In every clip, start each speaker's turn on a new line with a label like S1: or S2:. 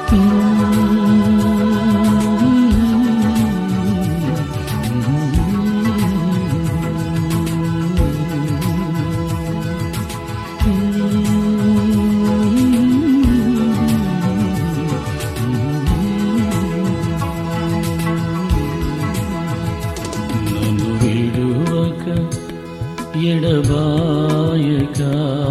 S1: నన్ను విడువక ఎడబాయక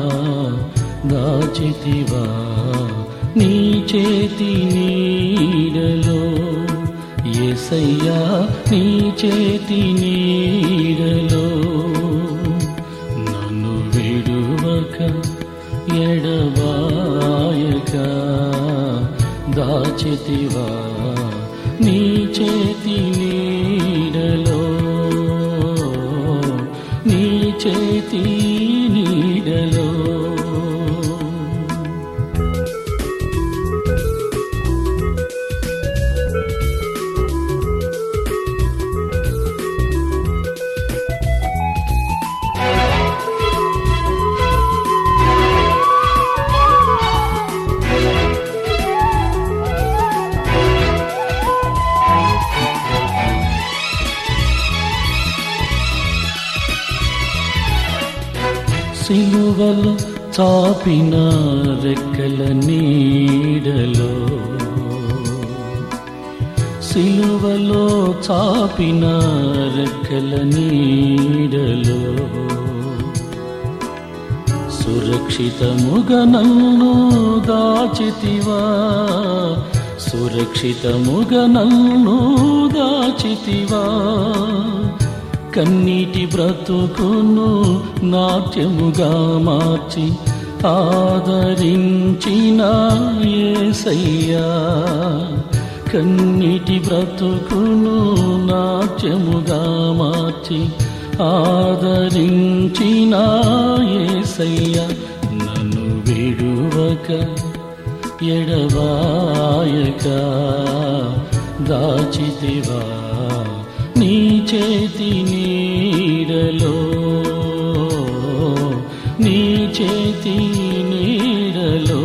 S1: దాచితివా నీ చేతి నీడలో ఎసయ్యా నీ చేతి నీడలో నన్ను విడువక ఎడబాయక దాచితివా నీ చేతి నీడలో నీ చేతి నీడలో సిలువలు చాపిన రెక్కల నీడలో సిలువలో చాపిన రెక్కల నీడలో సురక్షితముగా నన్ను దాచితివా సురక్షితముగా నన్ను దాచితివా కన్నీటి బ్రతుకును నాట్యముగా మార్చి ఆదరించిన ఏసయ్యా కన్నీటి బ్రతుకును నాట్యముగా మార్చి ఆదరించిన ఏసయ్యా నన్ను విడువక ఎడవాయక దాచితివా నీ చేతి నీడలో నీ చేతి నీడలో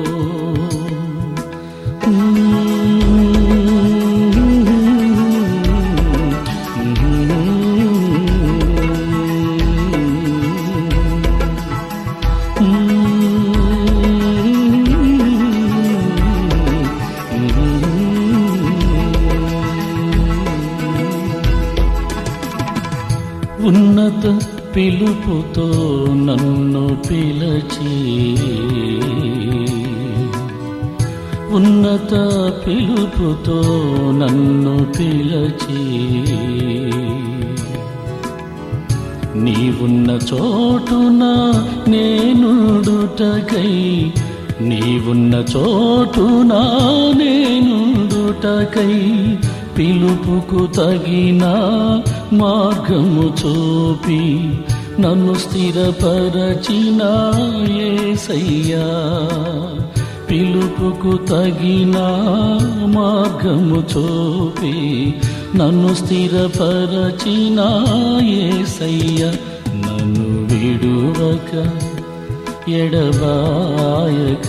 S1: ఉన్నత పిలుపుతో నన్ను పిలచి ఉన్నత పిలుపుతో నన్ను పిలచి నీవున్న చోటున నేనుడుటకై నీవున్న చోటున నేనుడుటకై పిలుపుకు తగిన మార్గము చూపి నన్ను స్థిరపరచిన ఏసయ్యా పిలుపుకు తగిన మార్గము చూపి నన్ను స్థిరపరచిన ఏసయ్య నన్ను విడువక ఎడబాయక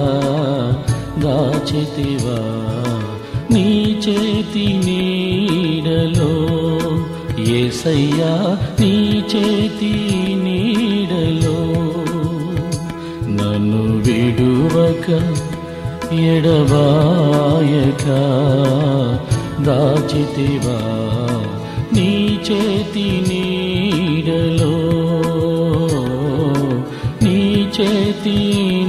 S1: దాచితివా నీ చేతి నీడలో ఏసయ్యా నీ చేతి నీడలో నన్ను విడువక ఎడబాయక దాచితివా నీ చేతి నీడలో నీ చేతి